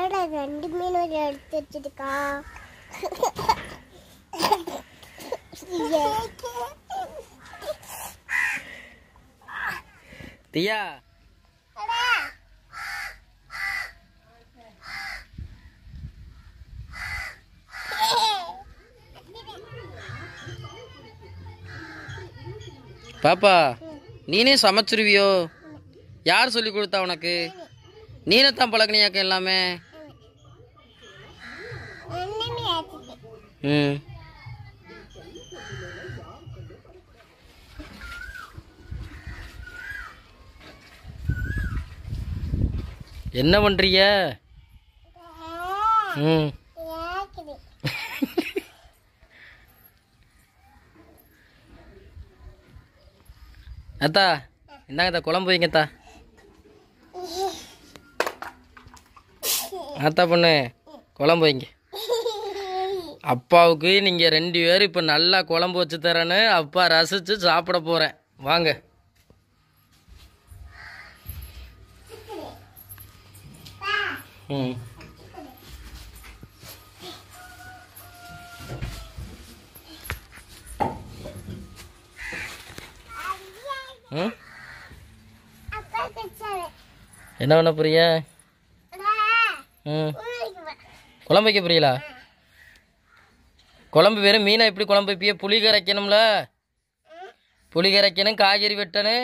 என்னடா ரெண்டு மீன் ஒரு எடுத்து வச்சிருக்கா தியா பாப்பா நீனே சமைச்சிருவியோ யார் சொல்லி கொடுத்தா உனக்கு நீனே தான் பழகினியாக்க எல்லாமே ஒண்ணுமே ஆச்சுது ம் என்ன பண்றீங்க ம் யாக்குது அத்தா இந்தாங்க அத்தா குழம்பு வைங்கத்தா அத்தா பொண்ணு குழம்பு வைங்க அப்பாவுக்கு நீங்கள் ரெண்டு பேரும் இப்போ நல்லா குழம்பு வச்சு தரேன்னு அப்பா ரசித்து சாப்பிட போகிறேன் வாங்க ம் ம் அப்பா கச்சாரு என்ன பண்ண போறிய ம் குழம்பு வைக்க போறீங்களா குழம்பு வெறும் மீனை எப்படி குழம்பு வைப்பிய புளி கரைக்கணும்ல புளி கரைக்கணும் காய்கறி வெட்டணும்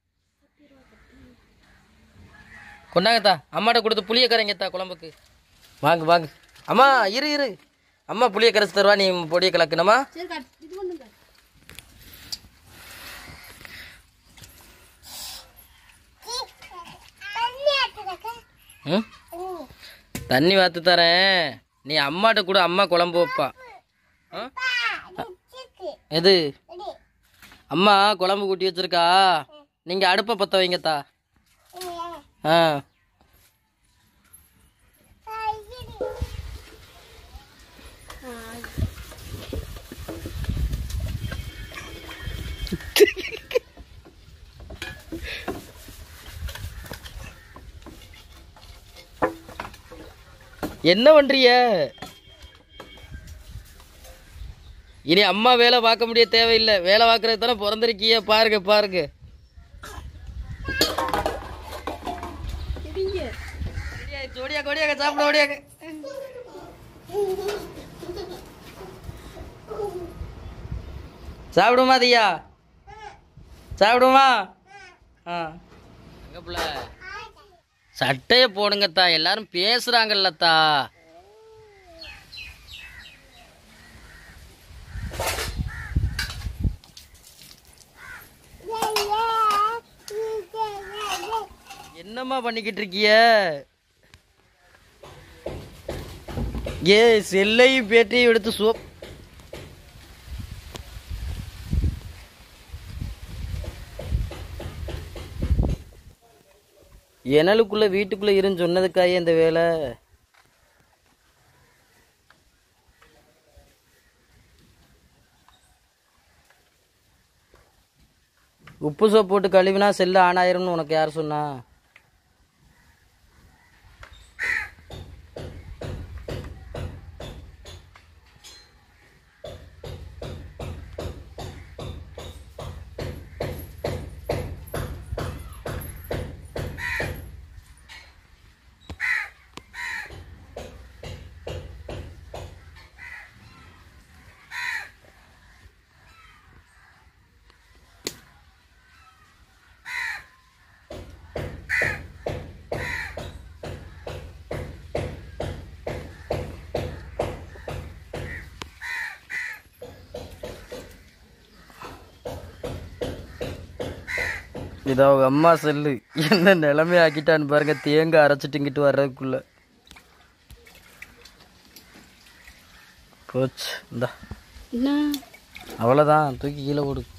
கொண்டாங்கத்தா அம்மாட்ட கொடுத்து புளியை கரைங்கத்தா குழம்புக்கு வாங்க வாங்க அம்மா இரு இரு அம்மா புளியை கரைச்சி தருவா நீ பொடியை கலக்கணுமா தண்ணி ஆட்டுறக்கா ம் தண்ணி வாத்து தரேன் நீ அம்மாட்ட கூட அம்மா குழம்பு வைப்பா ஆ? வச்சிருக்கு எது ரெடி அம்மா குழம்பு கூட்டி வச்சிருக்கா நீங்க அடுப்பை பத்த வைங்கத்தா ஆ என்ன பண்றிய இனி அம்மா வேலை பார்க்க முடிய தேவையில்லை வேலை பார்க்கறது தானே பிறந்திருக்கிய பாருங்க பாருங்க ரெடியாயிடுச்சு, ஓடியாங்க ஓடியாங்க சாப்பிட ஓடியாங்க சாப்பிடுமா தியா சாப்பிடுமா ஆ எங்க புள்ள சட்டையை போடுங்கத்தா எல்லாரும் பேசுறாங்கல்லத்தா என்னம்மா பண்ணிக்கிட்டு இருக்கிய ஏ செல்லையும் பேட்டையும் எடுத்து சோப் எனலுக்குள்ள வீட்டுக்குள்ள இருந்து சொன்னதுக்காயே இந்த வேலை உப்பு சோப்பு போட்டு கழுவினா செல்லு ஆன் ஆயிரும்னு உனக்கு யார் சொன்னா இது அவங்க அம்மா செல்லு என்ன நிலைமை ஆக்கிட்டான்னு பாருங்க தேங்காய் அரைச்சிட்டு இங்கிட்டு வர்றதுக்குள்ள போச்சு இந்தா என்ன அவ்வளோதான் தூக்கி கீழே போடு